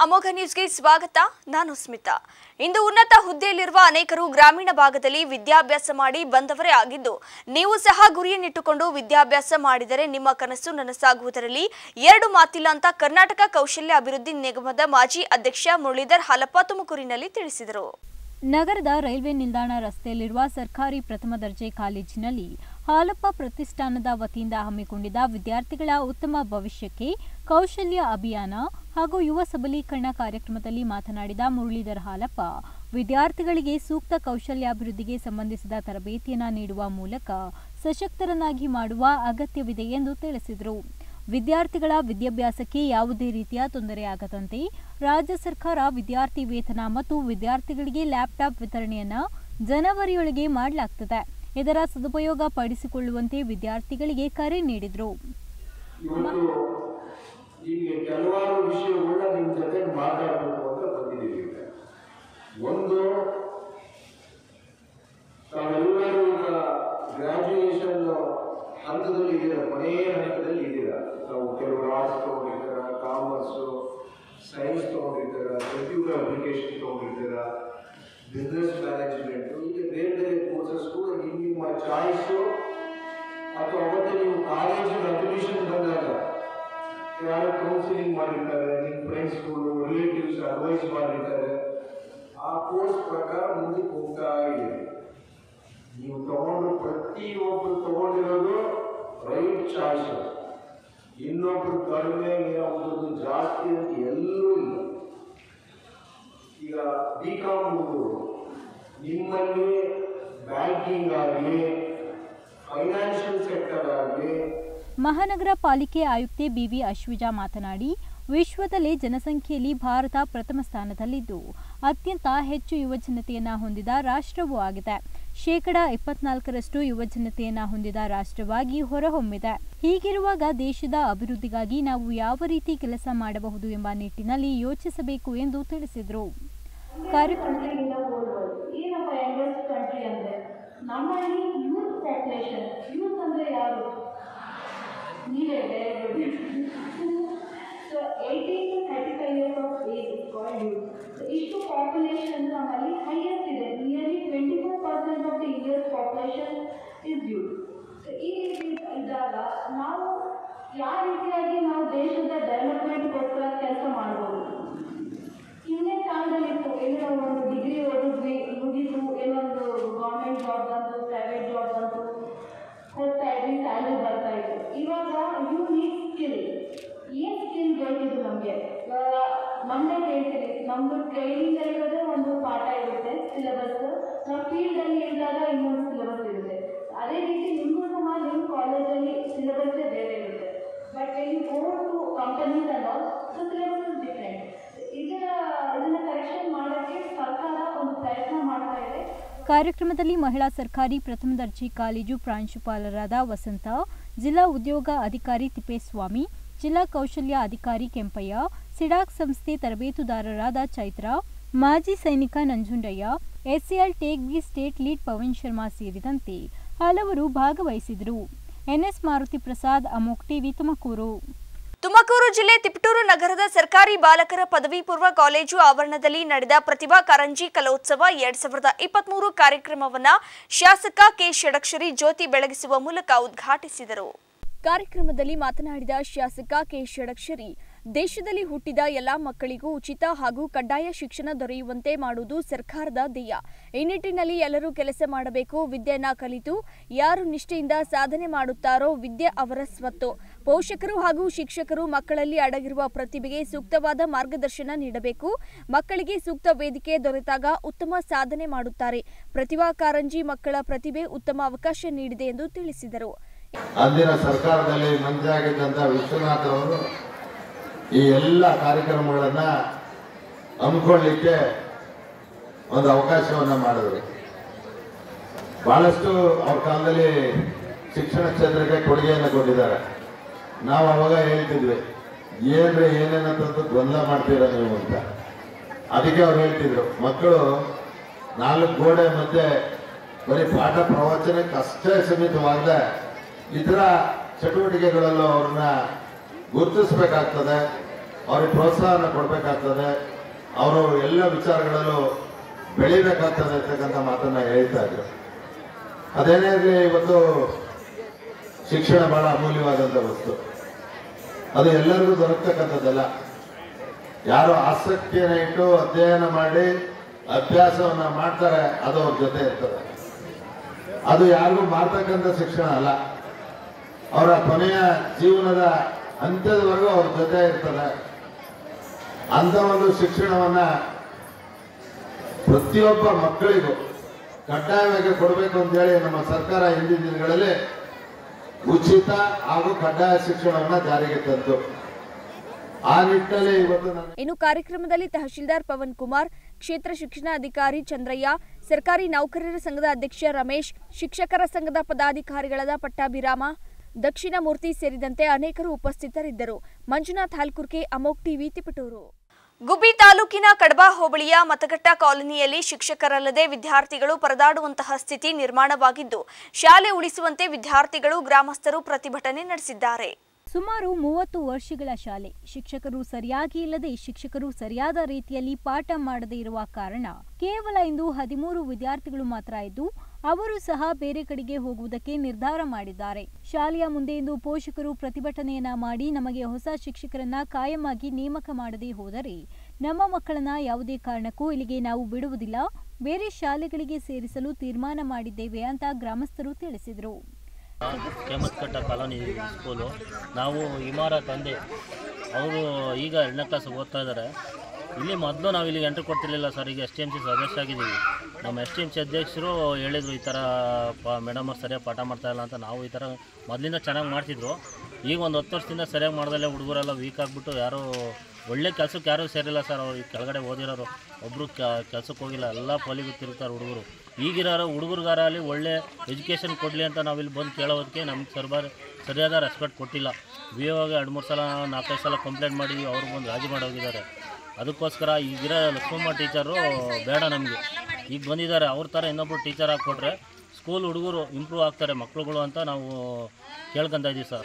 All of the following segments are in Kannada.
ಅಮೋಘ ನ್ಯೂಸ್ಗೆ ಸ್ವಾಗತ ನಾನು ಸ್ಮಿತಾ ಇಂದು ಉನ್ನತ ಹುದ್ದೆಯಲ್ಲಿರುವ ಅನೇಕರು ಗ್ರಾಮೀಣ ಭಾಗದಲ್ಲಿ ವಿದ್ಯಾಭ್ಯಾಸ ಮಾಡಿ ಬಂದವರೇ ಆಗಿದ್ದು ನೀವು ಸಹ ಗುರಿಯನ್ನಿಟ್ಟುಕೊಂಡು ವಿದ್ಯಾಭ್ಯಾಸ ಮಾಡಿದರೆ ನಿಮ್ಮ ಕನಸು ನನಸಾಗುವುದರಲ್ಲಿ ಎರಡು ಮಾತಿಲ್ಲ ಅಂತ ಕರ್ನಾಟಕ ಕೌಶಲ್ಯ ಅಭಿವೃದ್ಧಿ ನಿಗಮದ ಮಾಜಿ ಅಧ್ಯಕ್ಷ ಮುರಳೀಧರ್ ಹಾಲಪ್ಪ ತುಮಕೂರಿನಲ್ಲಿ ತಿಳಿಸಿದರು ನಗರದ ರೈಲ್ವೆ ನಿಲ್ದಾಣ ರಸ್ತೆಯಲ್ಲಿರುವ ಸರ್ಕಾರಿ ಪ್ರಥಮ ದರ್ಜೆ ಕಾಲೇಜಿನಲ್ಲಿ ಹಾಲಪ್ಪ ಪ್ರತಿಷ್ಠಾನದ ವತಿಯಿಂದ ಹಮ್ಮಿಕೊಂಡಿದ್ದ ವಿದ್ಯಾರ್ಥಿಗಳ ಉತ್ತಮ ಭವಿಷ್ಯಕ್ಕೆ ಕೌಶಲ್ಯ ಅಭಿಯಾನ ಹಾಗೂ ಯುವ ಸಬಲೀಕರಣ ಕಾರ್ಯಕ್ರಮದಲ್ಲಿ ಮಾತನಾಡಿದ ಮುರಳೀಧರ್ ಹಾಲಪ್ಪ ವಿದ್ಯಾರ್ಥಿಗಳಿಗೆ ಸೂಕ್ತ ಕೌಶಲ್ಯಾಭಿವೃದ್ಧಿಗೆ ಸಂಬಂಧಿಸಿದ ತರಬೇತಿಯನ್ನು ನೀಡುವ ಮೂಲಕ ಸಶಕ್ತರನ್ನಾಗಿ ಮಾಡುವ ಅಗತ್ಯವಿದೆ ಎಂದು ತಿಳಿಸಿದರು ವಿದ್ಯಾರ್ಥಿಗಳ ವಿದ್ಯಾಭ್ಯಾಸಕ್ಕೆ ಯಾವುದೇ ರೀತಿಯ ತೊಂದರೆಯಾಗದಂತೆ ರಾಜ್ಯ ಸರ್ಕಾರ ವಿದ್ಯಾರ್ಥಿ ವೇತನ ಮತ್ತು ವಿದ್ಯಾರ್ಥಿಗಳಿಗೆ ಲ್ಯಾಪ್ಟಾಪ್ ವಿತರಣೆಯನ್ನ ಜನವರಿಯೊಳಗೆ ಮಾಡಲಾಗ್ತದೆ ಇದರ ಸದುಪಯೋಗ ಪಡಿಸಿಕೊಳ್ಳುವಂತೆ ವಿದ್ಯಾರ್ಥಿಗಳಿಗೆ ಕರೆ ನೀಡಿದರು ಇವತ್ತು ಹೀಗೆ ಕೆಲವಾರು ವಿಷಯಗಳನ್ನ ನಿಮ್ಮ ಜೊತೆ ಮಾತಾಡಬೇಕು ಅಂತ ಬಂದಿದ್ದೀವಿ ಈಗ. ಒಂದು ತಾವೆಲ್ಲರೂ ಈಗ ಗ್ರಾಜುಯೇಷನ್ ಹಂತದಲ್ಲಿ ಇದ್ದೀರಾ ಕೊನೆಯ ಹಂತದಲ್ಲಿ ಇದ್ದೀರಾ ತಾವು ಕೆಲವರು ಆರ್ಟ್ಸ್ ತಗೊಂಡಿರ್ತಾರ ಕಾಮರ್ಸು ಸೈನ್ಸ್ ತಗೊಂಡಿರ್ತಾರ ಕಂಪ್ಯೂಟರ್ ಅಪ್ಲಿಕೇಶನ್ ತಗೊಂಡಿರ್ತಾರ ಬಿಸ್ನೆಸ್ ಮ್ಯಾನೇಜ್ಮೆಂಟು ಹೀಗೆ ಬೇರೆ ಬೇರೆ ಕೋರ್ಸಸ್ ಕೂಡ ನಿಮ್ಮ ನಿಮ್ಮ ಚಾಯ್ಸು ಅಥವಾ ಅವತ್ತು ನೀವು ಕಾಲೇಜಿನ ಅಡ್ಮಿಷನ್ ಬಂದಾಗ ಯಾರು ಕೌನ್ಸಿಲಿಂಗ್ ಮಾಡಿರ್ತಾರೆ ನಿಮ್ಮ ಫ್ರೆಂಡ್ಸ್ಗಳು ರಿಲೇಟಿವ್ಸ್ ಅಡ್ವೈಸ್ ಮಾಡಿರ್ತಾರೆ ಆ ಕೋರ್ಸ್ ಪ್ರಕಾರ ಮುಂದಕ್ಕೆ ಹೋಗ್ತಾ ಇದೆ ನೀವು ತಗೊಂಡು ಪ್ರತಿಯೊಬ್ಬರು ತಗೊಂಡಿರೋದು ರೈಟ್ ಚಾಯ್ಸ್ ಇನ್ನೊಬ್ರು ಕಡಿಮೆ ಇನ್ನೊಬ್ರದ್ದು ಜಾಸ್ತಿ ಅಂತ ಎಲ್ಲೂ ಇಲ್ಲ ಈಗ ಬಿ ಕಾಮ್ ಹುಡುಗರು ನಿಮ್ಮಲ್ಲಿ ಬ್ಯಾಂಕಿಂಗ್ ಆಗಲಿ ಫೈನಾನ್ಷಿಯಲ್ ಸೆಕ್ಟರ್ ಆಗಲಿ ಮಹಾನಗರ ಪಾಲಿಕೆ ಆಯುಕ್ತೆ ಬಿವಿ ಅಶ್ವಿಜಾ ಮಾತನಾಡಿ ವಿಶ್ವದಲ್ಲೇ ಜನಸಂಖ್ಯೆಯಲ್ಲಿ ಭಾರತ ಪ್ರಥಮ ಸ್ಥಾನದಲ್ಲಿದ್ದು ಅತ್ಯಂತ ಹೆಚ್ಚು ಯುವಜನತೆಯನ್ನ ಹೊಂದಿದ ರಾಷ್ಟ್ರವೂ ಆಗಿದೆ ಶೇಕಡ ಇಪ್ಪತ್ನಾಲ್ಕರಷ್ಟು ಯುವಜನತೆಯನ್ನ ಹೊಂದಿದ ರಾಷ್ಟ್ರವಾಗಿ ಹೊರಹೊಮ್ಮಿದೆ ಹೀಗಿರುವಾಗ ದೇಶದ ಅಭಿವೃದ್ಧಿಗಾಗಿ ನಾವು ಯಾವ ರೀತಿ ಕೆಲಸ ಮಾಡಬಹುದು ಎಂಬ ನಿಟ್ಟಿನಲ್ಲಿ ಯೋಚಿಸಬೇಕು ಎಂದು ತಿಳಿಸಿದರು ಕಾರ್ಯಕ್ರಮದಲ್ಲಿ ಇಂದ ಹೋಗ್ಬೋದು ಏನಪ್ಪ ಯಂಗೆಸ್ಟ್ ಕಂಟ್ರಿ ಅಂದರೆ ನಮ್ಮಲ್ಲಿ ಯೂತ್ ಪಾಪ್ಯುಲೇಷನ್ ಯೂತ್ ಅಂದರೆ ಯಾರು ನೀವೇ very good so eighteen to thirty five years of age called youth so ಇಷ್ಟು ಪಾಪ್ಯುಲೇಷನ್ ನಮ್ಮಲ್ಲಿ ಹೈಯೆಸ್ಟ್ ಇದೆ nearly twenty four percent of the India's population is youth so ಈ ರೀತಿ ಇದ್ದಾಗ ನಾವು ಯಾವ ರೀತಿಯಾಗಿ ನಾವು ದೇಶದ ಡೆವಲಪ್ಮೆಂಟ್ಗೋಸ್ಕರ ಕೆಲಸ ಮಾಡ್ಬೋದು ಹಿಂದಿನ ಕಾಲದಲ್ಲಿತ್ತು ಏನೋ ಒಂದು ಡಿಗ್ರಿ ಓದಿದ್ವಿ ಮುಗೀತು ಏನೊಂದು ಗೌರ್ಮೆಂಟ್ ಜಾಬ್ ಬಂತು ಪ್ರೈವೇಟ್ ಜಾಬ್ ಬಂತು ಹೋಗ್ತಾ ಇದ್ವಿ ಸ್ಯಾಲ್ರಿ ಬರ್ತಾ ಇತ್ತು ಇವಾಗ ಯು ನೀಡ್ ಸ್ಕಿಲ್ ಏನು ಸ್ಕಿಲ್ ಬೇಕಿದ್ದು ನಮಗೆ ಇವಾಗ ನಮ್ಮದೇ ಹೇಳ್ತೀವಿ ನಮ್ಮದು ಟ್ರೈನಿಂಗ್ ಇರೋದೇ ಒಂದು ಪಾಠ ಇರುತ್ತೆ ಸಿಲೆಬಸ್ ನಾವು ಫೀಲ್ಡಲ್ಲಿ ಇದ್ದಾಗ ಇನ್ನೊಂದು ಸಿಲೆಬಸ್ ಇರುತ್ತೆ ಅದೇ ರೀತಿ ನಿಮಗೂ ಸಹ ನಿಮ್ಮ ಕಾಲೇಜಲ್ಲಿ ಸಿಲೆಬಸ್ಸೇ ಬೇರೆ ಇರುತ್ತೆ but when you go to companies and all the syllabus is different ಇದರ ಇದನ್ನ ಕರೆಕ್ಷನ್ ಮಾಡೋಕ್ಕೆ ಸರ್ಕಾರ ಒಂದು ಪ್ರಯತ್ನ ಮಾಡ್ತಾ ಇದೆ ಕಾರ್ಯಕ್ರಮದಲ್ಲಿ ಮಹಿಳಾ ಸರ್ಕಾರಿ ಪ್ರಥಮ ದರ್ಜೆ ಕಾಲೇಜು ಪ್ರಾಂಶುಪಾಲರಾದ ವಸಂತ ಜಿಲ್ಲಾ ಉದ್ಯೋಗ ಅಧಿಕಾರಿ ತಿಪ್ಪೇಸ್ವಾಮಿ ಜಿಲ್ಲಾ ಕೌಶಲ್ಯ ಅಧಿಕಾರಿ ಕೆಂಪಯ್ಯ ಸಿಡಾಕ್ ಸಂಸ್ಥೆ ತರಬೇತುದಾರರಾದ ಚೈತ್ರ ಮಾಜಿ ಸೈನಿಕ Nanjundaiah SCL take the state lead Pavan Sharma ಸೇರಿದಂತೆ ಹಲವರು ಭಾಗವಹಿಸಿದರು ಎನ್ಎಸ್ ಮಾರುತಿ ಪ್ರಸಾದ್ ಅಮೋಕ್ ಟಿವಿ ತುಮಕೂರು ತುಮಕೂರು ಜಿಲ್ಲೆ ತಿಪಟೂರು ನಗರದ ಸರ್ಕಾರಿ ಬಾಲಕರ ಪದವಿ ಪೂರ್ವ ಕಾಲೇಜು ಆವರಣದಲ್ಲಿ ನಡೆದ ಪ್ರತಿಭಾ ಕಾರಂಜಿ ಕಲೋತ್ಸವ ಎರಡ್ ಸಾವಿರದ ಇಪ್ಪತ್ಮೂರು ಕಾರ್ಯಕ್ರಮವನ್ನ ಶಾಸಕ ಕೆ ಷಡಕ್ಷರಿ ಜ್ಯೋತಿ ಬೆಳಗಿಸುವ ಮೂಲಕ ಉದ್ಘಾಟಿಸಿದರು ಕಾರ್ಯಕ್ರಮದಲ್ಲಿ ಮಾತನಾಡಿದ ಶಾಸಕ ಕೆ ಷಡಕ್ಷರಿ ದೇಶದಲ್ಲಿ ಹುಟ್ಟಿದ ಎಲ್ಲಾ ಮಕ್ಕಳಿಗೂ ಉಚಿತ ಹಾಗೂ ಕಡ್ಡಾಯ ಶಿಕ್ಷಣ ದೊರೆಯುವಂತೆ ಮಾಡುವುದು ಸರ್ಕಾರದ ಧ್ಯೇಯ ಈ ನಿಟ್ಟಿನಲ್ಲಿ ಎಲ್ಲರೂ ಕೆಲಸ ಮಾಡಬೇಕು ವಿದ್ಯೆಯನ್ನ ಕಲಿತು ಯಾರು ನಿಷ್ಠೆಯಿಂದ ಸಾಧನೆ ಮಾಡುತ್ತಾರೋ ವಿದ್ಯೆ ಅವರ ಸ್ವತ್ತು ಪೋಷಕರು ಹಾಗೂ ಶಿಕ್ಷಕರು ಮಕ್ಕಳಲ್ಲಿ ಅಡಗಿರುವ ಪ್ರತಿಭೆಗೆ ಸೂಕ್ತವಾದ ಮಾರ್ಗದರ್ಶನ ನೀಡಬೇಕು ಮಕ್ಕಳಿಗೆ ಸೂಕ್ತ ವೇದಿಕೆ ದೊರೆತಾಗ ಉತ್ತಮ ಸಾಧನೆ ಮಾಡುತ್ತಾರೆ ಪ್ರತಿಭಾ ಕಾರಂಜಿ ಮಕ್ಕಳ ಪ್ರತಿಭೆ ಉತ್ತಮ ಅವಕಾಶ ನೀಡಿದೆ ಎಂದು ತಿಳಿಸಿದರು ಅಂದಿನ ಸರ್ಕಾರದಲ್ಲಿ ಮಂತ್ರಿ ಆಗಿದ್ದಂಥ ವಿಶ್ವನಾಥ್ ಅವರು ಈ ಎಲ್ಲ ಕಾರ್ಯಕ್ರಮಗಳನ್ನು ಹಮ್ಮಿಕೊಳ್ಳಿಕ್ಕೆ ಒಂದು ಅವಕಾಶವನ್ನು ಮಾಡಿದ್ರು ಬಹಳಷ್ಟು ಅವ್ರ ಕಾಲದಲ್ಲಿ ಶಿಕ್ಷಣ ಕ್ಷೇತ್ರಕ್ಕೆ ಕೊಡುಗೆಯನ್ನು ಕೊಟ್ಟಿದ್ದಾರೆ ನಾವು ಅವಾಗ ಹೇಳ್ತಿದ್ವಿ ಏನ್ರಿ ಏನೇನಂತಂದು ಗೊಂದಲ ಮಾಡ್ತೀರ ನೀವು ಅಂತ ಅದಕ್ಕೆ ಅವ್ರು ಹೇಳ್ತಿದ್ರು ಮಕ್ಕಳು ನಾಲ್ಕು ಗೋಡೆ ಮಧ್ಯೆ ಬರೀ ಪಾಠ ಪ್ರವಚನಕ್ಕೆ ಅಷ್ಟೇ ಸೀಮಿತವಾಗದೆ ಇತರ ಚಟುವಟಿಕೆಗಳಲ್ಲೂ ಅವ್ರನ್ನ ಗುರುತಿಸ್ಬೇಕಾಗ್ತದೆ ಅವ್ರಿಗೆ ಪ್ರೋತ್ಸಾಹನ ಕೊಡಬೇಕಾಗ್ತದೆ ಅವರು ಎಲ್ಲ ವಿಚಾರಗಳಲ್ಲೂ ಬೆಳಿಬೇಕಾಗ್ತದೆ ಅಂತಕ್ಕಂಥ ಮಾತನ್ನ ಹೇಳ್ತಾ ಇದ್ರು ಅದೇನೇ ಆಗಲಿ ಇವತ್ತು ಶಿಕ್ಷಣ ಬಹಳ ಅಮೂಲ್ಯವಾದಂಥ ವಸ್ತು ಅದು ಎಲ್ಲರಿಗೂ ದೊರಕತಕ್ಕಂಥದ್ದಲ್ಲ ಯಾರು ಆಸಕ್ತಿಯನ್ನು ಇಟ್ಟು ಅಧ್ಯಯನ ಮಾಡಿ ಅಭ್ಯಾಸವನ್ನ ಮಾಡ್ತಾರೆ ಅದು ಅವ್ರ ಜೊತೆ ಇರ್ತದೆ ಅದು ಯಾರಿಗೂ ಮಾಡ್ತಕ್ಕಂಥ ಶಿಕ್ಷಣ ಅಲ್ಲ ಅವರ ಕೊನೆಯ ಜೀವನದ ಅಂತ್ಯದವರೆಗೂ ಅವ್ರ ಜೊತೆ ಇರ್ತದೆ ಅಂತ ಒಂದು ಶಿಕ್ಷಣವನ್ನ ಪ್ರತಿಯೊಬ್ಬ ಮಕ್ಕಳಿಗೂ ಕಡ್ಡಾಯವಾಗಿ ಕೊಡಬೇಕು ಅಂತೇಳಿ ನಮ್ಮ ಸರ್ಕಾರ ಹಿಂದಿನ ದಿನಗಳಲ್ಲಿ ಉಚಿತ ಹಾಗೂ ಕಡ್ಡಾಯ ಶಿಕ್ಷಣವನ್ನ ಜಾರಿಗೆ ತಂತು ಆ ನಿಟ್ಟಿನಲ್ಲಿ ಇವತ್ತು ನನ್ನ ಇನ್ನು ಕಾರ್ಯಕ್ರಮದಲ್ಲಿ ತಹಶೀಲ್ದಾರ್ ಪವನ್ ಕುಮಾರ್ ಕ್ಷೇತ್ರ ಶಿಕ್ಷಣ ಅಧಿಕಾರಿ ಚಂದ್ರಯ್ಯ ಸರ್ಕಾರಿ ನೌಕರರ ಸಂಘದ ಅಧ್ಯಕ್ಷ ರಮೇಶ್ ಶಿಕ್ಷಕರ ಸಂಘದ ಪದಾಧಿಕಾರಿಗಳಾದ ಪಟ್ಟಾಭಿರಾಮ ದಕ್ಷಿಣ ಮೂರ್ತಿ ಸೇರಿದಂತೆ ಅನೇಕರು ಉಪಸ್ಥಿತರಿದ್ದರು ಮಂಜುನಾಥ್ ಹಾಲ್ಕುರ್ಕೆ ಅಮೋಕ್ ಟಿವಿ ತಿಪಟೂರು ಗುಬ್ಬಿ ತಾಲೂಕಿನ ಕಡಬಾ ಹೋಬಳಿಯ ಮತಗಟ್ಟ ಕಾಲೋನಿಯಲ್ಲಿ ಶಿಕ್ಷಕರಲ್ಲದೆ ವಿದ್ಯಾರ್ಥಿಗಳು ಪರದಾಡುವಂತಹ ಸ್ಥಿತಿ ನಿರ್ಮಾಣವಾಗಿದ್ದು ಶಾಲೆ ಉಳಿಸುವಂತೆ ವಿದ್ಯಾರ್ಥಿಗಳು ಗ್ರಾಮಸ್ಥರು ಪ್ರತಿಭಟನೆ ನಡೆಸಿದ್ದಾರೆ ಸುಮಾರು ಮೂವತ್ತು ವರ್ಷಗಳ ಶಾಲೆ ಶಿಕ್ಷಕರು ಸರಿಯಾಗಿ ಇಲ್ಲದೆ ಶಿಕ್ಷಕರು ಸರಿಯಾದ ರೀತಿಯಲ್ಲಿ ಪಾಠ ಮಾಡದೇ ಇರುವ ಕಾರಣ ಕೇವಲ ಇಂದು ಹದಿಮೂರು ವಿದ್ಯಾರ್ಥಿಗಳು ಮಾತ್ರ ಇದ್ದು ಅವರು ಸಹ ಬೇರೆ ಕಡೆಗೆ ಹೋಗುವುದಕ್ಕೆ ನಿರ್ಧಾರ ಮಾಡಿದ್ದಾರೆ ಶಾಲೆಯ ಮುಂದೆ ಇಂದು ಪೋಷಕರು ಪ್ರತಿಭಟನೆಯನ್ನ ಮಾಡಿ ನಮಗೆ ಹೊಸ ಶಿಕ್ಷಕರನ್ನ ಕಾಯಮಾಗಿ ನೇಮಕ ಮಾಡದೇ ಹೋದರೆ ನಮ್ಮ ಮಕ್ಕಳನ್ನ ಯಾವುದೇ ಕಾರಣಕ್ಕೂ ಇಲ್ಲಿಗೆ ನಾವು ಬಿಡುವುದಿಲ್ಲ ಬೇರೆ ಶಾಲೆಗಳಿಗೆ ಸೇರಿಸಲು ತೀರ್ಮಾನ ಮಾಡಿದ್ದೇವೆ ಅಂತ ಗ್ರಾಮಸ್ಥರು ತಿಳಿಸಿದರು ಕೇಮತ್ಕಟ್ಟ ಕಾಲೋನಿ ಸ್ಕೂಲು ನಾವು ಇಮಾರ ತಂದೆ ಅವರು ಈಗ ಎರಡನೇ ಕ್ಲಾಸ್ ಓದ್ತಾ ಇದ್ದಾರೆ ಇಲ್ಲಿ ಮೊದಲು ನಾವು ಇಲ್ಲಿ ಎಂಟ್ರಿ ಕೊಡ್ತಿರ್ಲಿಲ್ಲ ಸರ್ ಈಗ ಎಸ್ ಟಿ ಎಮ್ ಸಿ ಸದಸ್ಯ ಆಗಿದ್ದೀವಿ ನಮ್ಮ ಎಸ್ ಟಿ ಎಮ್ ಸಿ ಅಧ್ಯಕ್ಷರು ಹೇಳಿದರು ಈ ಥರ ಪ ಮೇಡಮ್ ಅವ್ರು ಸರಿಯಾಗಿ ಪಾಠ ಮಾಡ್ತಾ ಇಲ್ಲ ಅಂತ ನಾವು ಈ ಥರ ಮೊದಲಿಂದ ಚೆನ್ನಾಗಿ ಮಾಡ್ತಿದ್ರು ಈಗ ಒಂದು ಹತ್ತು ವರ್ಷದಿಂದ ಸರಿಯಾಗಿ ಮಾಡ್ದಲ್ಲೇ ಹುಡುಗರೆಲ್ಲ ವೀಕ್ ಆಗಿಬಿಟ್ಟು ಯಾರೂ ಒಳ್ಳೆ ಕೆಲಸಕ್ಕೆ ಯಾರೂ ಸೇರಿಲ್ಲ ಸರ್ ಅವ್ರು ಈ ಕೆಳಗಡೆ ಓದಿರೋರು ಒಬ್ಬರು ಕೆಲ್ಸಕ್ಕೆ ಹೋಗಿಲ್ಲ ಎಲ್ಲ ಪೊಲಿಗೆ ತಿರುಗ್ತಾರೆ ಹುಡುಗರು ಈಗಿರೋರು ಹುಡುಗರಿಗಾರಲ್ಲಿ ಒಳ್ಳೆ ಎಜುಕೇಷನ್ ಕೊಡಲಿ ಅಂತ ನಾವಿಲ್ಲಿ ಬಂದು ಕೇಳೋದಕ್ಕೆ ನಮ್ಗೆ ಸರ್ಬಾರ್ ಸರಿಯಾದ ರೆಸ್ಪೆಕ್ಟ್ ಕೊಟ್ಟಿಲ್ಲ ವಿ ಓಗೆ ಎರಡು ಮೂರು ಸಲ ನಾಲ್ಕೈದು ಸಲ ಕಂಪ್ಲೇಂಟ್ ಮಾಡಿದ್ವಿ ಅವ್ರು ಬಂದು ರಾಜಿ ಮಾಡೋಗಿದ್ದಾರೆ ಅದಕ್ಕೋಸ್ಕರ ಈಗಿರೋ ಲಕ್ಷ್ಮಮ್ಮ ಟೀಚರು ಬೇಡ ನಮಗೆ ಈಗ ಬಂದಿದ್ದಾರೆ ಅವ್ರ ಥರ ಇನ್ನೊಬ್ರು ಟೀಚರ್ ಹಾಕ್ಕೊಟ್ರೆ ಸ್ಕೂಲ್ ಹುಡುಗರು ಇಂಪ್ರೂವ್ ಆಗ್ತಾರೆ ಮಕ್ಳುಗಳು ಅಂತ ನಾವು ಕೇಳ್ಕೊತಾ ಇದ್ದೀವಿ ಸರ್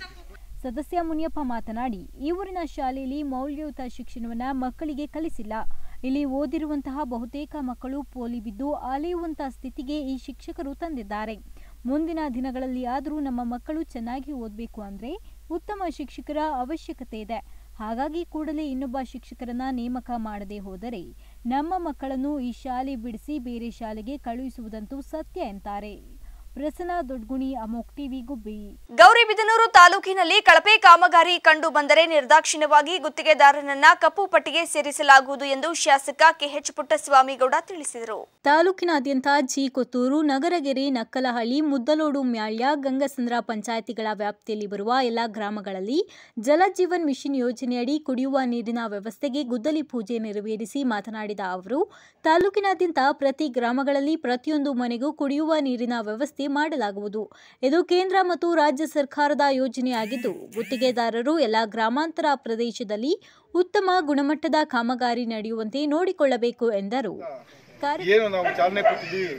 ಸದಸ್ಯ ಮುನಿಯಪ್ಪ ಮಾತನಾಡಿ ಈ ಊರಿನ ಶಾಲೆಯಲ್ಲಿ ಮೌಲ್ಯಯುತ ಶಿಕ್ಷಣವನ್ನ ಮಕ್ಕಳಿಗೆ ಕಲಿಸಿಲ್ಲ ಇಲ್ಲಿ ಓದಿರುವಂತಹ ಬಹುತೇಕ ಮಕ್ಕಳು ಪೋಲಿ ಬಿದ್ದು ಅಲೆಯುವಂತಹ ಸ್ಥಿತಿಗೆ ಈ ಶಿಕ್ಷಕರು ತಂದಿದ್ದಾರೆ ಮುಂದಿನ ದಿನಗಳಲ್ಲಿ ಆದರೂ ನಮ್ಮ ಮಕ್ಕಳು ಚೆನ್ನಾಗಿ ಓದಬೇಕು ಅಂದ್ರೆ ಉತ್ತಮ ಶಿಕ್ಷಕರ ಅವಶ್ಯಕತೆ ಇದೆ ಹಾಗಾಗಿ ಕೂಡಲೇ ಇನ್ನೊಬ್ಬ ಶಿಕ್ಷಕರನ್ನ ನೇಮಕ ಮಾಡದೆ ಹೋದರೆ ನಮ್ಮ ಮಕ್ಕಳನ್ನು ಈ ಶಾಲೆ ಬಿಡಿಸಿ ಬೇರೆ ಶಾಲೆಗೆ ಕಳುಹಿಸುವುದಂತೂ ಸತ್ಯ ಎಂತಾರೆ ಪ್ರಸನ್ನ ದೊಡ್ಗುಣಿ ಅಮೋಕ್ ಟಿವಿ ಗುಬ್ಬಿ ಗೌರಿಬಿದನೂರು ತಾಲೂಕಿನಲ್ಲಿ ಕಳಪೆ ಕಾಮಗಾರಿ ಕಂಡು ಬಂದರೆ ನಿರ್ದಾಕ್ಷಿಣ್ಯವಾಗಿ ಗುತ್ತಿಗೆದಾರನನ್ನ ಕಪ್ಪು ಪಟ್ಟಿಗೆ ಸೇರಿಸಲಾಗುವುದು ಎಂದು ಶಾಸಕ ಕೆಎಚ್ ಪುಟ್ಟಸ್ವಾಮಿಗೌಡ ತಿಳಿಸಿದರು ತಾಲೂಕಿನಾದ್ಯಂತ ಜಿ ಕೊತ್ತೂರು ನಗರಗೆರೆ ನಕ್ಕಲಹಳ್ಳಿ ಮುದ್ದಲೋಡು ಮ್ಯಾಳ್ಯ ಗಂಗಸಂದ್ರ ಪಂಚಾಯಿತಿಗಳ ವ್ಯಾಪ್ತಿಯಲ್ಲಿ ಬರುವ ಎಲ್ಲ ಗ್ರಾಮಗಳಲ್ಲಿ ಜಲಜೀವನ್ ಮಿಷನ್ ಯೋಜನೆಯಡಿ ಕುಡಿಯುವ ನೀರಿನ ವ್ಯವಸ್ಥೆಗೆ ಗುದ್ದಲಿ ಪೂಜೆ ನೆರವೇರಿಸಿ ಮಾತನಾಡಿದ ಅವರು ತಾಲೂಕಿನಾದ್ಯಂತ ಪ್ರತಿ ಗ್ರಾಮಗಳಲ್ಲಿ ಪ್ರತಿಯೊಂದು ಮನೆಗೂ ಕುಡಿಯುವ ನೀರಿನ ವ್ಯವಸ್ಥೆ ಮಾಡಲಾಗುವುದು ಇದು ಕೇಂದ್ರ ಮತ್ತು ರಾಜ್ಯ ಸರ್ಕಾರದ ಯೋಜನೆಯಾಗಿದ್ದು ಗುತ್ತಿಗೆದಾರರು ಎಲ್ಲ ಗ್ರಾಮಾಂತರ ಪ್ರದೇಶದಲ್ಲಿ ಉತ್ತಮ ಗುಣಮಟ್ಟದ ಕಾಮಗಾರಿ ನಡೆಯುವಂತೆ ನೋಡಿಕೊಳ್ಳಬೇಕು ಎಂದರು ಕಾರ್ಯ- ಏನು ನಾವು ಚಾಲನೆ ಕೊಟ್ಟಿದ್ದೀವಿ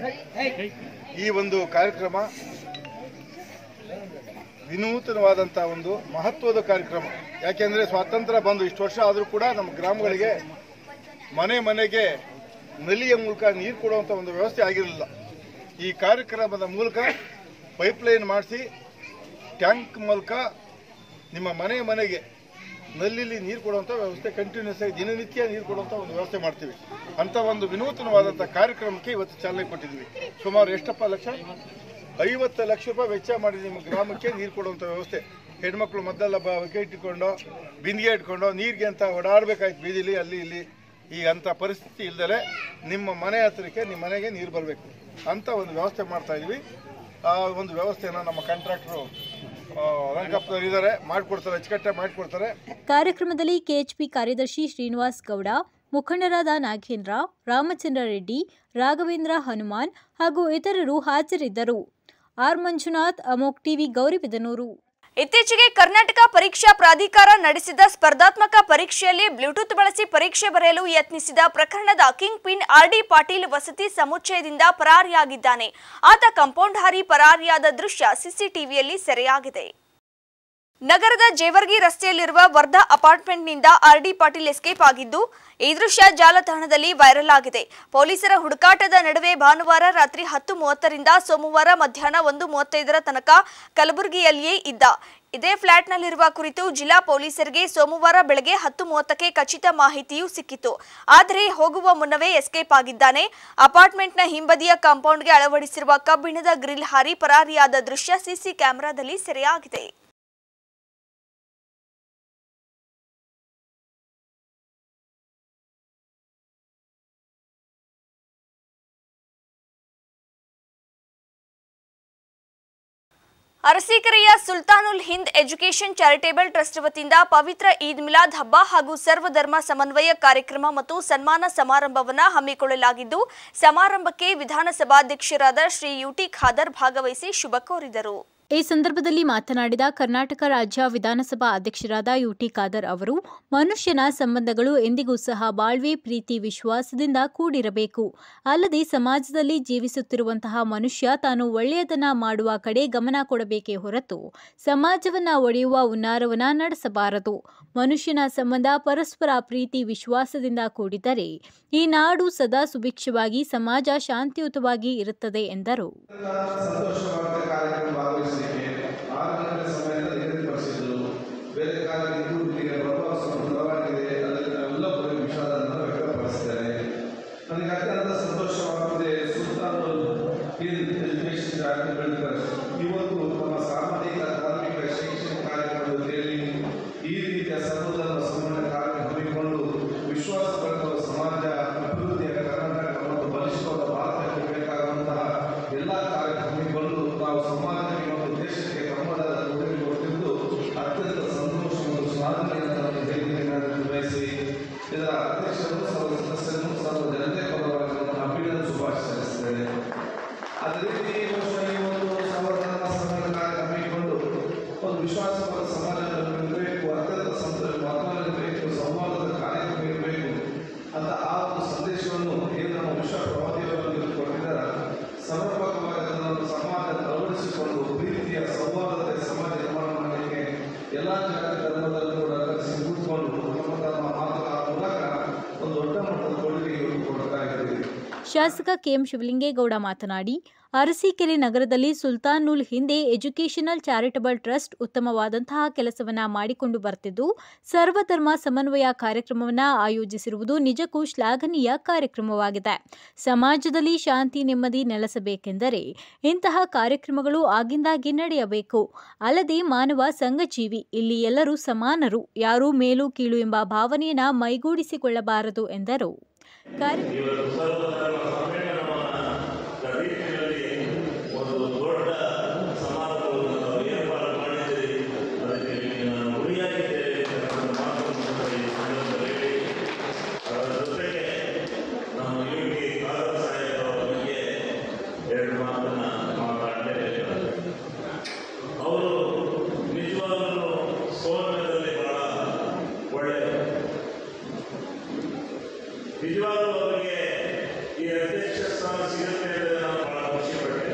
ಈ ಒಂದು ಕಾರ್ಯಕ್ರಮ ವಿನೂತನವಾದಂಥ ಒಂದು ಮಹತ್ವದ ಕಾರ್ಯಕ್ರಮ ಯಾಕೆಂದ್ರೆ ಸ್ವಾತಂತ್ರ್ಯ ಬಂದು ಇಷ್ಟು ವರ್ಷ ಆದರೂ ಕೂಡ ನಮ್ಮ ಗ್ರಾಮಗಳಿಗೆ ಮನೆ ಮನೆಗೆ ನಲಿಯ ಮೂಲಕ ನೀರು ಕೊಡುವಂಥ ಒಂದು ವ್ಯವಸ್ಥೆ ಆಗಿರಲಿಲ್ಲ ಈ ಕಾರ್ಯಕ್ರಮದ ಮೂಲಕ ಪೈಪ್ಲೈನ್ ಮಾಡಿಸಿ ಟ್ಯಾಂಕ್ ಮೂಲಕ ನಿಮ್ಮ ಮನೆ ಮನೆಗೆ ನಲ್ಲಿಲಿ ನೀರು ಕೊಡುವಂಥ ವ್ಯವಸ್ಥೆ ಕಂಟಿನ್ಯೂಸ್ ಆಗಿ ದಿನನಿತ್ಯ ನೀರು ಕೊಡುವಂಥ ಒಂದು ವ್ಯವಸ್ಥೆ ಮಾಡ್ತೀವಿ ಅಂತ ಒಂದು ವಿನೂತನವಾದಂಥ ಕಾರ್ಯಕ್ರಮಕ್ಕೆ ಇವತ್ತು ಚಾಲನೆ ಕೊಟ್ಟಿದ್ವಿ ಸುಮಾರು ಎಷ್ಟಪ್ಪ ಲಕ್ಷ ಐವತ್ತು ಲಕ್ಷ ರೂಪಾಯಿ ವೆಚ್ಚ ಮಾಡಿ ನಿಮ್ಮ ಗ್ರಾಮಕ್ಕೆ ನೀರು ಕೊಡುವಂಥ ವ್ಯವಸ್ಥೆ ಹೆಣ್ಮಕ್ಳು ಮದ್ದೆಲ್ಲ ಬಗೆ ಇಟ್ಟುಕೊಂಡು ಬಿಂದಿಗೆ ಇಟ್ಕೊಂಡು ನೀರಿಗೆ ಅಂತ ಓಡಾಡ್ಬೇಕಾಯ್ತು ಬೀದಿಲಿ ಅಲ್ಲಿ ಇಲ್ಲಿ ಈ ಅಂಥ ಪರಿಸ್ಥಿತಿ ಇಲ್ದಲೆ ನಿಮ್ಮ ಮನೆ ಹತ್ರಕ್ಕೆ ನಿಮ್ಮ ಮನೆಗೆ ನೀರು ಬರಬೇಕು ಅಂತ ಒಂದು ವ್ಯವಸ್ಥೆ ಮಾಡ್ತಾ ಇದೀವಿ ಆ ಒಂದು ವ್ಯವಸ್ಥೆನ ನಮ್ಮ ಕಾಂಟ್ರಾಕ್ಟ್ರು ರಂಗಪ್ಪನವ್ರು ಇದ್ದಾರೆ ಮಾಡಿಕೊಡ್ತಾರೆ ಅಚ್ಚುಕಟ್ಟೆ ಮಾಡಿಕೊಡ್ತಾರೆ ಕಾರ್ಯಕ್ರಮದಲ್ಲಿ ಕೆಎಚ್ಪಿ ಕಾರ್ಯದರ್ಶಿ ಶ್ರೀನಿವಾಸ್ ಗೌಡ ಮುಖಂಡರಾದ ನಾಗೇಂದ್ರ ರಾಮಚಂದ್ರ ರೆಡ್ಡಿ ರಾಘವೇಂದ್ರ ಹನುಮಾನ್ ಹಾಗೂ ಇತರರು ಹಾಜರಿದ್ದರು ಆರ್ ಮಂಜುನಾಥ್ ಅಮೋಕ್ ಟಿವಿ ಗೌರಿಬಿದನೂರು ಇತ್ತೀಚೆಗೆ ಕರ್ನಾಟಕ ಪರೀಕ್ಷಾ ಪ್ರಾಧಿಕಾರ ನಡೆಸಿದ ಸ್ಪರ್ಧಾತ್ಮಕ ಪರೀಕ್ಷೆಯಲ್ಲಿ ಬ್ಲೂಟೂತ್ ಬಳಸಿ ಪರೀಕ್ಷೆ ಬರೆಯಲು ಯತ್ನಿಸಿದ ಪ್ರಕರಣದ kingpin R D Patil ವಸತಿ ಸಮುಚ್ಚಯದಿಂದ ಪರಾರಿಯಾಗಿದ್ದಾನೆ ಆತ ಕಾಂಪೌಂಡ್ ಹಾರಿ ಪರಾರಿಯಾದ ದೃಶ್ಯ ಸಿಸಿಟಿವಿಯಲ್ಲಿ ಸೆರೆಯಾಗಿದೆ ನಗರದ ಜೇವರ್ಗಿ ರಸ್ತೆಯಲ್ಲಿರುವ ವರ್ಧಾ ಅಪಾರ್ಟ್ಮೆಂಟ್ನಿಂದ ಆರ್ಡಿ ಪಾಟೀಲ್ ಎಸ್ಕೇಪ್ ಆಗಿದ್ದು ಈ ದೃಶ್ಯ ಜಾಲತಾಣದಲ್ಲಿ ವೈರಲ್ ಆಗಿದೆ ಪೊಲೀಸರ ಹುಡುಕಾಟದ ನಡುವೆ ಭಾನುವಾರ ರಾತ್ರಿ ಹತ್ತು ಮೂವತ್ತರಿಂದ ಸೋಮವಾರ ಮಧ್ಯಾಹ್ನ ಒಂದು ಮೂವತ್ತೈದರ ತನಕ ಕಲಬುರಗಿಯಲ್ಲಿಯೇ ಇದ್ದ ಇದೇ ಫ್ಲಾಟ್ನಲ್ಲಿರುವ ಕುರಿತು ಜಿಲ್ಲಾ ಪೊಲೀಸರಿಗೆ ಸೋಮವಾರ ಬೆಳಗ್ಗೆ ಹತ್ತು ಮೂವತ್ತಕ್ಕೆ ಖಚಿತ ಮಾಹಿತಿಯೂ ಸಿಕ್ಕಿತು ಆದರೆ ಹೋಗುವ ಮುನ್ನವೇ ಎಸ್ಕೇಪ್ ಆಗಿದ್ದಾನೆ ಅಪಾರ್ಟ್ಮೆಂಟ್ನ ಹಿಂಬದಿಯ ಕಾಂಪೌಂಡ್ಗೆ ಅಳವಡಿಸಿರುವ ಕಬ್ಬಿಣದ ಗ್ರಿಲ್ ಹಾರಿ ಪರಾರಿಯಾದ ದೃಶ್ಯ ಸಿಸಿ ಕ್ಯಾಮೆರಾದಲ್ಲಿ ಸೆರೆಯಾಗಿದೆ ಅರಸೀಕೆರೆಯ Sultanul Hind education charitable trust ವತಿಯಿಂದ ಪವಿತ್ರ ಈದ್ ಮಿಲಾದ್ ಹಬ್ಬ ಹಾಗೂ ಸರ್ವಧರ್ಮ ಸಮನ್ವಯ ಕಾರ್ಯಕ್ರಮ ಮತ್ತು ಸನ್ಮಾನ ಸಮಾರಂಭವನ್ನು ಹಮ್ಮಿಕೊಳ್ಳಲಾಗಿದ್ದು ಸಮಾರಂಭಕ್ಕೆ ವಿಧಾನಸಭಾಧ್ಯಕ್ಷರಾದ ಶ್ರೀ ಯುಟಿ ಖಾದರ್ ಭಾಗವಹಿಸಿ ಶುಭ ಕೋರಿದರು ಈ ಸಂದರ್ಭದಲ್ಲಿ ಮಾತನಾಡಿದ ಕರ್ನಾಟಕ ರಾಜ್ಯ ವಿಧಾನಸಭಾ ಅಧ್ಯಕ್ಷರಾದ ಯುಟಿ ಖಾದರ್ ಅವರು ಮನುಷ್ಯನ ಸಂಬಂಧಗಳು ಎಂದಿಗೂ ಸಹ ಬಾಳ್ವೆ ಪ್ರೀತಿ ವಿಶ್ವಾಸದಿಂದ ಕೂಡಿರಬೇಕು ಅಲ್ಲದೆ ಸಮಾಜದಲ್ಲಿ ಜೀವಿಸುತ್ತಿರುವಂತಹ ಮನುಷ್ಯ ತಾನು ಒಳ್ಳೆಯದನ್ನ ಮಾಡುವ ಕಡೆ ಗಮನ ಕೊಡಬೇಕೇ ಹೊರತು ಸಮಾಜವನ್ನ ಒಡೆಯುವ ಉನ್ನಾರವನ್ನ ನಡೆಸಬಾರದು ಮನುಷ್ಯನ ಸಂಬಂಧ ಪರಸ್ಪರ ಪ್ರೀತಿ ವಿಶ್ವಾಸದಿಂದ ಕೂಡಿದರೆ ಈ ನಾಡು ಸದಾ ಸುಭಿಕ್ಷವಾಗಿ ಸಮಾಜ ಶಾಂತಿಯುತವಾಗಿ ಇರುತ್ತದೆ ಎಂದರು ಸಂತೋಷವಾದ ಕಾರ್ಯಕ್ರಮ ಭಾಗವಹಿಸಲಿಕ್ಕೆ ಆರು ಗಂಟೆ ಸಮಯದ ನಿಗದಿಪಡಿಸಿದ್ದು ಬೇರೆ ಕಾಲ ಇದ್ದು ಇಲ್ಲಿಗೆ ಬರುವ ಸ್ವಲ್ಪ ತಡವಾಗಿದೆ ಅದಕ್ಕೆ ನಾವೆಲ್ಲ ಬರೀ ವಿಷಾದವನ್ನು ವ್ಯಕ್ತಪಡಿಸ್ತೇನೆ ನನಗೆ ಅತ್ಯಂತ ಸಂತೋಷವಾಗಿದೆ Sultan Hind education charitable trust ಇವತ್ತು ತಮ್ಮ ಸಾಮಾಜಿಕ ಧಾರ್ಮಿಕ ಶೈಕ್ಷಣಿಕ ಕಾರ್ಯಕ್ರಮದ ಜೊತೆಯಲ್ಲಿ ಈ ರೀತಿಯ ಸರ್ವಧರ್ಮ ಸಂಬಂಧ ಕಾರ್ಯ ಹಮ್ಮಿಕೊಂಡು ವಿಶ್ವಾಸ ಪಡೆಯುವ ಸಮಾಜ ಅಭಿವೃದ್ಧಿಯ ಕರ್ನಾಟಕ ಮತ್ತು ಬಲಿಷ್ಠವಾದ ಭಾರತಕ್ಕೆ ಬೇಕಾಗುವಂತಹ ಎಲ್ಲ ಕಾರ್ಯ ಹಮ್ಮಿಕೊಂಡು ನಾವು ಸಮಾಜಕ್ಕೆ ಮತ್ತು ದೇಶಕ್ಕೆ ತಮ್ಮದಾದ ಕೊಡುಗೆ ಕೊಟ್ಟಿದ್ದು ಅತ್ಯಂತ ಸಂತೋಷ ಮತ್ತು ಶ್ಲಾಘನೀಯ ಅಂತ ಹೇಳಿಕೆ ನಾನು ಬಯಸಿ ಇದರ ಅಧ್ಯಕ್ಷರು ಸರ್ವ ಸದಸ್ಯರು ಸರ್ವ ಜನತೆ ಪರವಾಗಿ ನಾನು ಅಭಿನಂದನೆ ಶುಭಾಶಯಿಸುತ್ತೇನೆ ಅದೇ ರೀತಿ ಬಹುಶಃ ಈ ಒಂದು ಸರ್ವಧರ್ಮ ಸಂಘದ ಕಾರ್ಯ ಹಮ್ಮಿಕೊಂಡು ಒಂದು ವಿಶ್ವಾಸಪರ ಸಮಾಜ ಇರಬೇಕು ಅತ್ಯಂತ ಸಂತೋಷ ವಾತಾವರಣ ಇರಬೇಕು ಸಂವಾದದ ಕಾರ್ಯಕ್ರಮ ಇರಬೇಕು ಅಂತ ಆ ಒಂದು ಸಂದೇಶವನ್ನು ಏನು ನಮ್ಮ ವಿಶ್ವ ಪ್ರವಾದಿಯವರು ಕೊಟ್ಟಿದ್ದಾರೆ ಸಮರ್ಪಕವಾಗಿ ಅದನ್ನು ಸಮಾಜ ಅಳವಡಿಸಿಕೊಂಡು ಪ್ರೀತಿಯ ಸಂವಾದದ ಸಮಾಜ ನಿರ್ಮಾಣ ಮಾಡಲಿಕ್ಕೆ ಎಲ್ಲ ಜಾತಿ ಧರ್ಮದಲ್ಲೂ ಕೂಡ ಕಲಿಸಿ ಕೂತ್ಕೊಂಡು ನಮ್ಮ ತಮ್ಮ ಮಾತುಗಳ ಮೂಲಕ ಒಂದು ದೊಡ್ಡ ಮಟ್ಟದ ಕೊಡುಗೆ ಕೊಡ್ತಾ ಇದ್ದೀವಿ ಶಾಸಕ ಕೆಎಂ ಶಿವಲಿಂಗೇಗೌಡ ಮಾತನಾಡಿ ಅರಸೀಕೆರೆ ನಗರದಲ್ಲಿ ಸುಲ್ತಾನುಲ್ ಹಿಂದೆ ಎಜುಕೇಷನಲ್ ಚಾರಿಟಬಲ್ ಟ್ರಸ್ಟ್ ಉತ್ತಮವಾದಂತಹ ಕೆಲಸವನ್ನ ಮಾಡಿಕೊಂಡು ಬರ್ತಿದ್ದು ಸರ್ವಧರ್ಮ ಸಮನ್ವಯ ಕಾರ್ಯಕ್ರಮವನ್ನ ಆಯೋಜಿಸಿರುವುದು ನಿಜಕ್ಕೂ ಶ್ಲಾಘನೀಯ ಕಾರ್ಯಕ್ರಮವಾಗಿದೆ ಸಮಾಜದಲ್ಲಿ ಶಾಂತಿ ನೆಮ್ಮದಿ ನೆಲೆಸಬೇಕೆಂದರೆ ಇಂತಹ ಕಾರ್ಯಕ್ರಮಗಳು ಆಗಿಂದಾಗೆ ನಡೆಯಬೇಕು ಅಲ್ಲದೆ ಮಾನವ ಸಂಘಜೀವಿ ಇಲ್ಲಿ ಎಲ್ಲರೂ ಸಮಾನರು ಯಾರೂ ಮೇಲು ಕೀಳು ಎಂಬ ಭಾವನೆಯನ್ನ ಮೈಗೂಡಿಸಿಕೊಳ್ಳಬಾರದು ಎಂದರು ಕಾರ್ಯಕ್ರಮ ಒಂದು ದೊಡ್ಡ ಸಮಾರಂಭವನ್ನು ನಾವು ಏರ್ಪಾಡು ಮಾಡಿದ್ದೀರಿ ಅದಕ್ಕೆ ನಿಮಗೆ ನಾನು ಗುರಿಯಾಗಿದ್ದೇನೆ ಅನ್ನೋ ಮಾತನ್ನು ಈ ಸಂದರ್ಭದಲ್ಲಿ ಹೇಳಿ ಅದರ ಜೊತೆಗೆ ನಮ್ಮ ಯು ಟಿ ಖಾದರ್ ಸಾಹೇಬ್ ಅವರ ಬಗ್ಗೆ ಎರಡು ಮಾತನ್ನು ಮಾತಾಡಲೇಬೇಕಾಗುತ್ತೆ ಅವರು ನಿಜವಾಗಲೂ ಸೋಲ್ಮೆದಲ್ಲಿ ಬಹಳ ಒಳ್ಳೆಯವರು ನಿಜವಾಗ್ಲೂ ಅವರಿಗೆ ಈ ಅಧ್ಯಕ್ಷ ಸ್ಥಾನ ಸಿಗುತ್ತೆ ಅಂದರೆ ನಾನು ಬಹಳ ಖುಷಿಪಟ್ಟೆ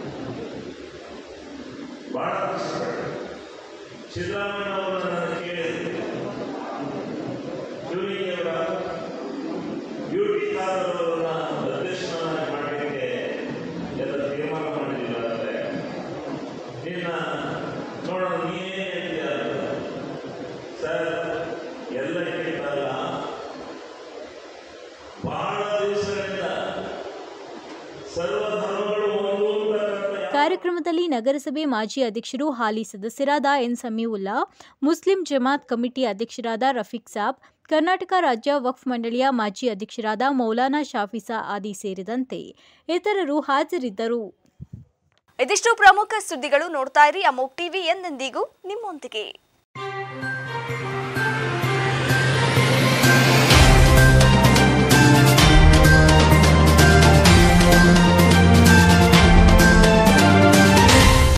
ಬಹಳ ಖುಷಿಪಟ್ಟೆ ಸಿದ್ದರಾಮಯ್ಯ ಅವರು ನನ್ನ ಕೇಳಿದ್ರು ಶಿವಲಿಂಗೇವರ ಯು ಟಿ ಖಾದರ್ ಅವರನ್ನ ಅಧ್ಯಕ್ಷನಾಗಿ ಮಾಡಲಿಕ್ಕೆ ಎಲ್ಲ ತೀರ್ಮಾನ ಮಾಡಿಲ್ಲ ಅಂದರೆ ನಿನ್ನ ನೋಡೋಣ ನೀನೇ ಹೇಳ್ತೀಯ ಸರ್ ಎಲ್ಲಕ್ಕಿಂತಲ್ಲ ಬಹಳ ದಿವಸಗಳಿಂದ ಸರ್ವಧರ್ಮಗಳು ಒಂದು ಅಂತಕ್ಕಂಥ ಯಾವ ಕಾರ್ಯಕ್ರಮದಲ್ಲಿ ನಗರಸಭೆ ಮಾಜಿ ಅಧ್ಯಕ್ಷರು ಹಾಲಿ ಸದಸ್ಯರಾದ N Sameevulla Muslim Jamaat committee ಅಧ್ಯಕ್ಷರಾದ ರಫೀಕ್ ಸಾಬ್ ಕರ್ನಾಟಕ ರಾಜ್ಯ ವಕ್ಫ್ ಮಂಡಳಿಯ ಮಾಜಿ ಅಧ್ಯಕ್ಷರಾದ ಮೌಲಾನಾ ಶಾಫಿಸಾ ಆದಿ ಸೇರಿದಂತೆ ಇತರರು ಹಾಜರಿದ್ದರು ಇದಿಷ್ಟು ಪ್ರಮುಖ ಸುದ್ದಿಗಳು ನೋಡ್ತಾ ಇರಿ ಅಮೋಕ್ ಟಿವಿ ಎಂದೆಂದಿಗೂ ನಿಮ್ಮೊಂದಿಗೆ